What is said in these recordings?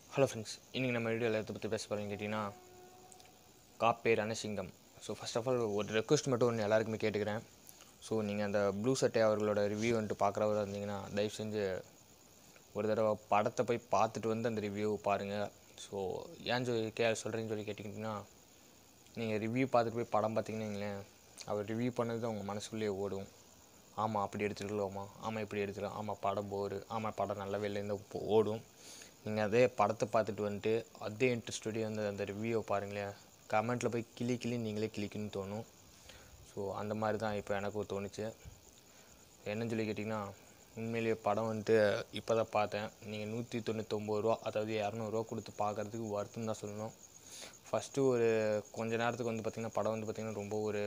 hello friends இன்றைக்கி நம்ம வீடியோவில் எதை பற்றி பேச போகிறோம்னு கேட்டிங்கன்னா Kaappe Ranasingam so first of all ஒரு ரெக்வஸ்ட் மட்டும் ஒன்று எல்லாருக்குமே கேட்டுக்கிறேன் ஸோ நீங்கள் அந்த ப்ளூ சட்டை அவர்களோட ரிவ்யூ வந்துட்டு பார்க்குறவராக இருந்தீங்கன்னா தயவு செஞ்சு ஒரு தடவை படத்தை போய் பார்த்துட்டு வந்து அந்த ரிவ்யூ பாருங்கள் ஸோ ஏன் சொல்லி கே சொல்கிறேன்னு சொல்லி கேட்டிங்கன்னா நீங்கள் ரிவ்யூ பார்த்துட்டு போய் படம் பார்த்தீங்கன்னு வைங்களேன் அவர் ரிவ்யூ பண்ணது தான் உங்கள் மனசுக்குள்ளேயே ஓடும் ஆமாம் அப்படி எடுத்துருக்கலாமா ஆமாம் இப்படி எடுத்துக்கலாம் ஆமாம் படம் போரு ஆமாம் படம் நல்ல வெளிலேருந்து ஓடும் நீங்கள் அதே படத்தை பார்த்துட்டு வந்துட்டு அதே இன்ட்ரெஸ்டோடய வந்து அந்த ரிவ்யூவை பாருங்களேன் கமெண்ட்டில் போய் கிளி கிளி நீங்களே கிளிக்குன்னு தோணும் ஸோ அந்த மாதிரி தான் இப்போ எனக்கு தோணுச்சு என்னன்னு சொல்லி கேட்டிங்கன்னா உண்மையிலேயே படம் வந்துட்டு இப்போ தான் பார்த்தேன் நீங்கள் நூற்றி தொண்ணூத்தொம்பது ரூபா அதாவது இரநூறுவா கொடுத்து பார்க்குறதுக்கு வருத்தம் தான் சொல்லணும் ஃபஸ்ட்டு ஒரு கொஞ்ச நேரத்துக்கு வந்து பார்த்திங்கன்னா படம் வந்து பார்த்திங்கன்னா ரொம்ப ஒரு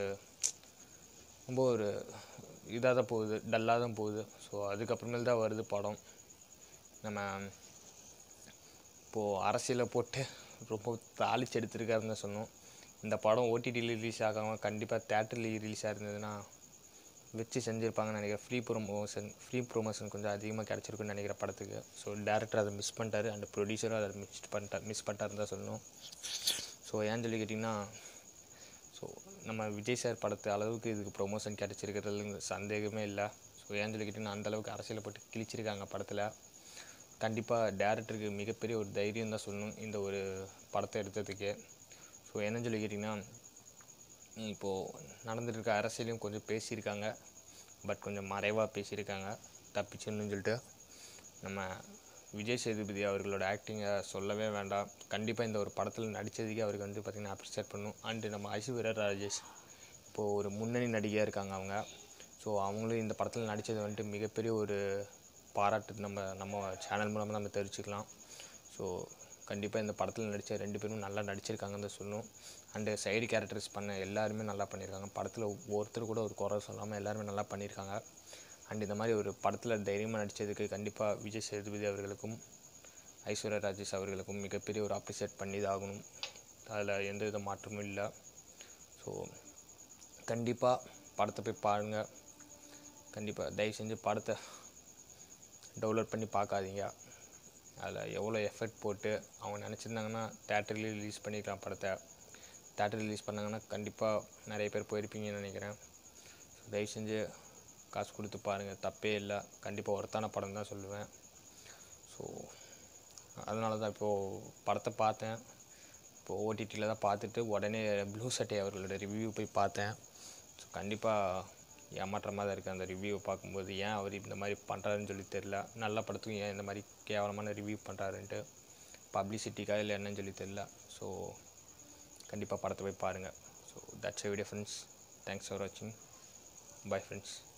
ரொம்ப ஒரு இதாக தான் போகுது டல்லாக தான் போகுது ஸோ அதுக்கப்புறமேல் தான் வருது படம் நம்ம இப்போது அரசியலை போட்டு ரொம்ப தாளிச்சு எடுத்திருக்காருன்னு தான் சொன்னோம் இந்த படம் ஓடிடியில் ரிலீஸ் ஆகாமல் கண்டிப்பாக தேட்டரில் ரிலீஸ் ஆயிருந்ததுன்னா வச்சு செஞ்சுருப்பாங்கன்னு நினைக்கிறேன் ஃப்ரீ ப்ரொமோஷன் ஃப்ரீ ப்ரொமோஷன் கொஞ்சம் அதிகமாக கிடச்சிருக்குன்னு நினைக்கிற படத்துக்கு ஸோ டேரக்டர் அதை மிஸ் பண்ணிட்டாரு அண்ட் ப்ரொடியூசரும் அதை மிஸ் பண்ணிட்டார் மிஸ் பண்ணிட்டாருன்னு தான் சொல்லணும் ஸோ ஏன்னு சொல்லி கேட்டிங்கன்னா ஸோ நம்ம விஜய் சார் படத்து அளவுக்கு இதுக்கு ப்ரொமோஷன் கிடச்சிருக்கிறதுல சந்தேகமே இல்லை ஸோ ஏன்னு சொல்லி கேட்டிங்கன்னா அந்தளவுக்கு அரசியலை போட்டு கிழிச்சிருக்காங்க படத்தில் கண்டிப்பாக டேரக்டருக்கு மிகப்பெரிய ஒரு தைரியம் தான் சொல்லணும் இந்த ஒரு படத்தை எடுத்ததுக்கு ஸோ என்னன்னு சொல்லி கேட்டிங்கன்னா இப்போது நடந்துட்டு இருக்க அரசியலையும் கொஞ்சம் பேசியிருக்காங்க பட் கொஞ்சம் மறைவாக பேசியிருக்காங்க தப்பிச்சுன்னு சொல்லிட்டு நம்ம விஜய் சேதுபதி அவர்களோட ஆக்டிங்கை சொல்லவே வேண்டாம் கண்டிப்பாக இந்த ஒரு படத்தில் நடித்ததுக்கே அவருக்கு வந்து பார்த்திங்கன்னா அப்ரிஷியேட் பண்ணும் அண்டு நம்ம ஐஸ்வர்யா ராஜேஷ் இப்போது ஒரு முன்னணி நடிகையாக இருக்காங்க அவங்க ஸோ அவங்களும் இந்த படத்தில் நடித்தது வந்துட்டு மிகப்பெரிய ஒரு பாராட்டு நம்ம நம்ம சேனல் மூலமாக நம்ம தெரிஞ்சுக்கலாம் ஸோ கண்டிப்பாக இந்த படத்தில் நடித்த ரெண்டு பேரும் நல்லா நடிச்சிருக்காங்கன்னு தான் சொல்லணும் அண்டு சைடு கேரக்டர்ஸ் பண்ண எல்லாருமே நல்லா பண்ணியிருக்காங்க படத்தில் ஒருத்தர் கூட ஒரு குறை சொல்லாமல் எல்லாருமே நல்லா பண்ணியிருக்காங்க அண்ட் இந்த மாதிரி ஒரு படத்தில் தைரியமாக நடித்ததுக்கு கண்டிப்பாக விஜய் சேதுபதி அவர்களுக்கும் ஐஸ்வர்யா ராஜேஷ் அவர்களுக்கும் மிகப்பெரிய ஒரு அப்ரிஷியேட் பண்ணி தான் ஆகணும் அதில் எந்த வித மாற்றமும் இல்லை ஸோ கண்டிப்பாக படத்தை போய் பாருங்கள் கண்டிப்பாக தயவு செஞ்சு படத்தை டவுன்லோட் பண்ணி பார்க்காதீங்க அதில் எவ்வளோ எஃபர்ட் போட்டு அவங்க நினச்சிருந்தாங்கன்னா தேட்டர்லேயே ரிலீஸ் பண்ணிக்கலாம் படத்தை தேட்டர் ரிலீஸ் பண்ணாங்கன்னா கண்டிப்பாக நிறைய பேர் போயிருப்பீங்கன்னு நினைக்கிறேன் ஸோ தயவு செஞ்சு காசு கொடுத்து பாருங்கள் தப்பே இல்லை கண்டிப்பாக ஒருத்தான படம் தான் சொல்லுவேன் ஸோ அதனால தான் இப்போது படத்தை பார்த்தேன் இப்போது ஓடிடியில் தான் பார்த்துட்டு உடனே ப்ளூ சட்டை அவர்களோட ரிவ்யூ போய் பார்த்தேன் ஸோ கண்டிப்பாக ஏமாற்றமாக தான் இருக்குது அந்த ரிவ்யூவை பார்க்கும்போது ஏன் அவர் இந்த மாதிரி பண்ணுறாருன்னு சொல்லி தெரில நல்ல படத்துக்கும் ஏன் இந்த மாதிரி கேவலமான ரிவ்யூ பண்ணுறாருன்ட்டு பப்ளிசிட்டிக்காக இல்லை என்னன்னு சொல்லி தெரில ஸோ கண்டிப்பாக படத்தை போய் பாருங்கள் so that's video friends thanks for வாட்சிங் பை ஃப்ரெண்ட்ஸ்